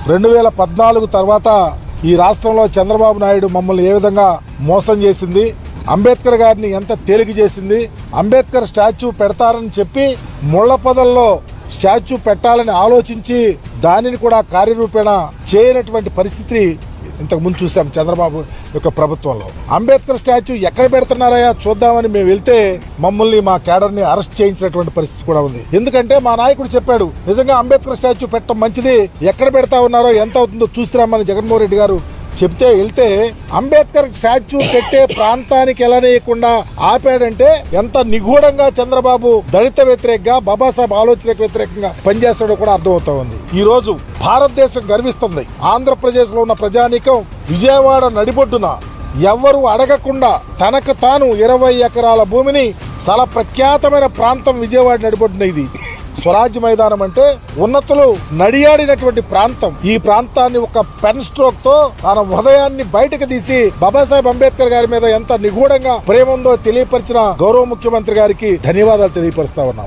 రెండు వేల పద్నాలుగు తర్వాత ఈ రాష్ట్రంలో చంద్రబాబు నాయుడు మమ్మల్ని ఏ విధంగా మోసం చేసింది అంబేద్కర్ గారిని ఎంత తేలిక చేసింది అంబేద్కర్ స్టాచ్యూ పెడతారని చెప్పి ముళ్ళ పొదల్లో స్టాచ్యూ పెట్టాలని ఆలోచించి దానిని కూడా కార్యరూపేణ చేయనటువంటి పరిస్థితి ఇంతకు ముందు చూసాం చంద్రబాబు యొక్క ప్రభుత్వంలో అంబేద్కర్ స్టాచ్యూ ఎక్కడ పెడుతున్నారయ్యా చూద్దామని మేము వెళ్తే మమ్మల్ని మా కేడర్ని అరెస్ట్ చేయించినటువంటి పరిస్థితి కూడా ఉంది ఎందుకంటే మా నాయకుడు చెప్పాడు నిజంగా అంబేద్కర్ స్టాచ్యూ పెట్టడం మంచిది ఎక్కడ పెడతా ఉన్నారో ఎంత అవుతుందో చూసిరామని జగన్మోహన్ రెడ్డి గారు చెప్తే వెళ్తే అంబేద్కర్ స్టాచ్యూ పెట్టే ప్రాంతానికి వెళ్ళనీయకుండా ఆపాడంటే ఎంత నిగూఢంగా చంద్రబాబు దళిత వ్యతిరేకంగా బాబాసాహెబ్ ఆలోచనకు వ్యతిరేకంగా పనిచేస్తాడో కూడా అర్థమవుతా ఉంది ఈ రోజు భారతదేశం గర్విస్తుంది ఆంధ్రప్రదేశ్ లో ఉన్న ప్రజానీకం విజయవాడ నడిబొడ్డున ఎవ్వరు అడగకుండా తనకు తాను ఇరవై ఎకరాల భూమిని చాలా ప్రఖ్యాతమైన ప్రాంతం విజయవాడ నడిబొడ్డున ఇది స్వరాజ్య మైదానం అంటే ఉన్నతులు నడియాడినటువంటి ప్రాంతం ఈ ప్రాంతాన్ని ఒక పెన్ స్ట్రోక్ తో తన హృదయాన్ని బయటకు తీసి బాబాసాహెబ్ అంబేద్కర్ గారి మీద ఎంత నిగూఢంగా ప్రేమ ఉందో తెలియపరిచిన గౌరవ ముఖ్యమంత్రి గారికి ధన్యవాదాలు తెలియపరుస్తా ఉన్నాం